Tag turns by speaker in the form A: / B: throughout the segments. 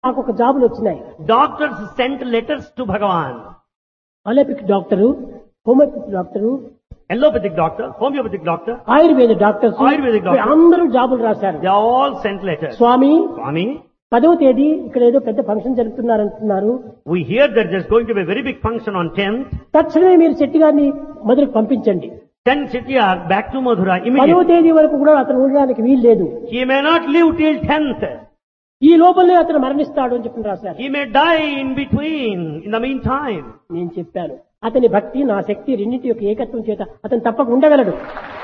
A: నాకు ఒక జాబులు వచ్చినాయి
B: Doctors sent letters to Bhagavan.
A: Allopathic doctor homeopathy doctor
B: Allopathic doctor, homeopathic doctor,
A: ayurveda doctors
B: ayurvedic doctor.
A: అందరూ జాబులు రాశారు
B: they all sent letters.
A: Swamy
B: Swami,
A: పదవ తేదీ ఇక్కడ ఏదో పెద్ద ఫంక్షన్ జరుపుతున్నారంటున్నారు
B: we hear that there's going to be a very big function on 10th.
A: తక్షణమే మీరు శెట్టి గారిని మొదలుకు పంపించండి
B: 10 Chittiar back to Madhura
A: పదవ
B: immediately.
A: తేదీ వరకు కూడా అతను ఉండడానికి వీలు లేదు
B: He may not live till 10th.
A: ఈ లోపలనే అతను మరణిస్తాడు అని చెప్పి రాశారు
B: He may die in between, in the meantime.
A: నేను చెప్పాను అతని భక్తి నా శక్తి రెండింటి యొక్క ఏకత్వం చేత అతను తప్పక ఉండగలడు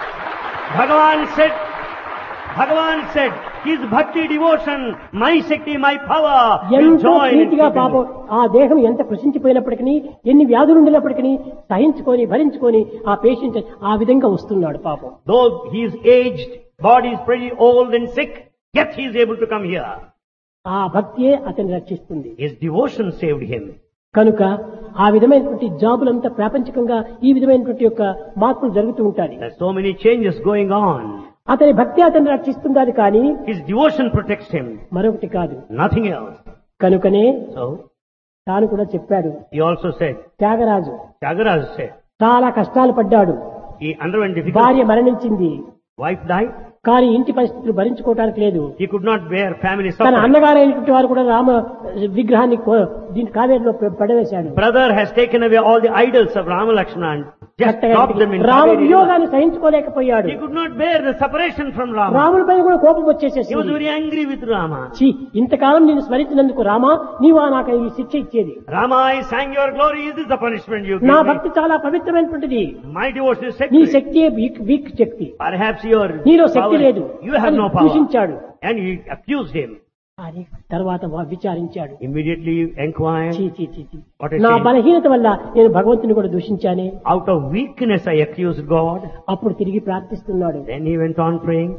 B: Bhagavan said, Bhagavan said, his bhakti devotion, my Shakti, my power will
A: ఎంతో
B: join in
A: ప్రీతిగా
B: keeping
A: పాపం
B: it.
A: ఆ దేహం ఎంత కృషించిపోయినప్పటికీ ఎన్ని వ్యాధులు ఉండినప్పటికీ సహించుకొని భరించుకొని ఆ పేషెంట్ ఆ విధంగా వస్తున్నాడు పాపం
B: Though he is aged, body is pretty old and sick, yet he is able to come here.
A: ఆ భక్తియే అతన్ని రక్షిస్తుంది
B: His devotion saved him.
A: కనుక ఆ విధమైనటువంటి జాబులంతా ప్రాపంచికంగా ఈ విధమైనటువంటి యొక్క మార్పులు జరుగుతూ ఉంటాయి
B: There's so many changes going on.
A: అతని భక్తి అతన్ని రక్షిస్తుందని కానీ
B: His devotion protects him,
A: మరొకటి కాదు
B: nothing else.
A: కనుకనే
B: So,
A: తాను కూడా చెప్పాడు
B: he also said,
A: Tyagaraju
B: Tyagaraja said,
A: చాలా కష్టాలు పడ్డాడు
B: he underwent difficult,
A: భార్య మరణించింది
B: wife died,
A: కానీ ఇంటి పరిస్థితులు భరించుకోవడానికి లేదు
B: he could not bear family
A: తన
B: suffering.
A: అన్నగారైనటువంటి వారు కూడా రామ విగ్రహాన్ని కో- దీని కావేరిలో పె- పడవేశాడు
B: Brother has taken away all the idols of Rama Lakshmana and just dropped them in
A: Rama
B: Kaveri river.
A: వియోగాన్ని సహించుకోలేకపోయాడు
B: He could not bear the separation from Rama.
A: రాముడి పైన కూడా కోపం
B: He was
A: వచ్చేసేసింది
B: very angry with Rama.
A: ఛీ, ఇంతకాలం నేను స్మరించినందుకు రామా నీవా నాకు ఈ శిక్ష ఇచ్చేది
B: Rama, I sang your glory. Is this the punishment you
A: నా
B: gave me?
A: భక్తి చాలా పవిత్రమైనటువంటిది
B: My devotion is
A: నీ
B: sacred.
A: శక్తి వీక్ వీక్ శక్తి
B: Perhaps your
A: నీలో శక్తి
B: power-
A: లేదు
B: you have
A: అని
B: no power.
A: దూషించాడు
B: And he accused him.
A: అని తర్వాత వా- విచారించాడు
B: Immediately inquired,
A: చీ, చీ, చీ, చీ.
B: What a
A: నా
B: shame.
A: బలహీనత వల్ల నేను భగవంతుని కూడా దూషించానే
B: out of weakness I accused God.
A: అప్పుడు తిరిగి ప్రార్థిస్తున్నాడు
B: Then he went on praying,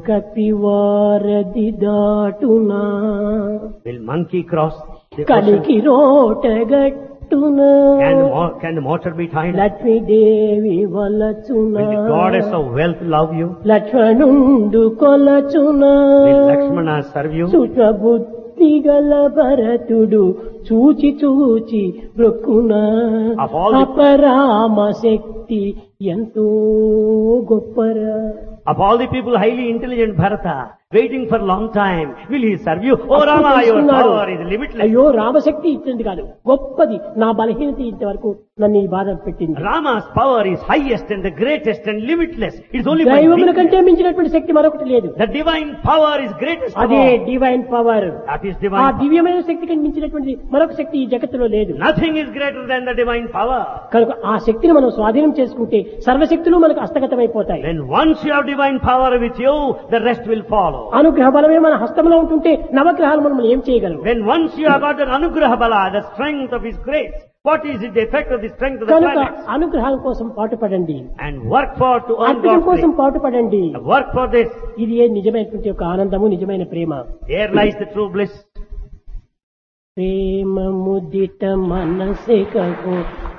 A: కపివారది దాటునా
B: will monkey cross the ocean?
A: కలికి రోటగట్టునా
B: Can the, mo- can the mortar be tied?
A: Lakshmidevi వలచునా
B: Will the goddess of wealth love you?
A: లక్ష్మణుండు కొలచునా
B: Will Lakshmana serve you?
A: సుఖబుద్ధి గల భరతుడు చూచి చూచి బ్రొక్కునా
B: Of all the-
A: అపరామ శక్తి ఎంతో గొప్పరా
B: Of all the people highly intelligent Bharata, waiting for a long time, will he serve you? Oh
A: అప్పుడు
B: Rama, your
A: తెలుసుకున్నాడు.
B: power is limitless.
A: అయ్యో రామశక్తి ఇచ్చింది కాదు గొప్పది నా బలహీనత ఇంతవరకు నన్ను ఈ బాధ పెట్టింది
B: Rama's power is highest and the greatest and limitless. It's only my
A: దైవముల
B: weakness.
A: కంటే మించినటువంటి శక్తి మరొకటి లేదు
B: The divine power is greatest of
A: అదే
B: all.
A: Divine power
B: That is
A: ఆ
B: divine power.
A: దివ్యమైన శక్తికి మించినటువంటి మరొక శక్తి ఈ జగత్తులో లేదు
B: Nothing is greater than the divine power.
A: కనుక ఆ శక్తిని మనం స్వాధీనం చేసుకుంటే సర్వశక్తులు మనకు హస్తగతమైపోతాయి
B: Then once you have divine power with you, the rest will follow.
A: అనుగ్రహ బలమే మన హస్తంలో ఉంటుంటే నవగ్రహాలు మనం ఏం చేయగలం
B: When once you have got the Anugraha Bala, the strength of His grace, what is it, the effect of the strength of the
A: కనుక
B: planets?
A: అనుగ్రహాల కోసం పాటుపడండి
B: And work for to earn
A: Arjuna
B: God's
A: కోసం
B: grace.
A: పాటుపడండి
B: Work for this.
A: ఇది ఏ నిజమైనటువంటి ఒక ఆనందము నిజమైన ప్రేమ
B: There lies the true bliss.
A: ప్రేమ ముదిత మనసే కహో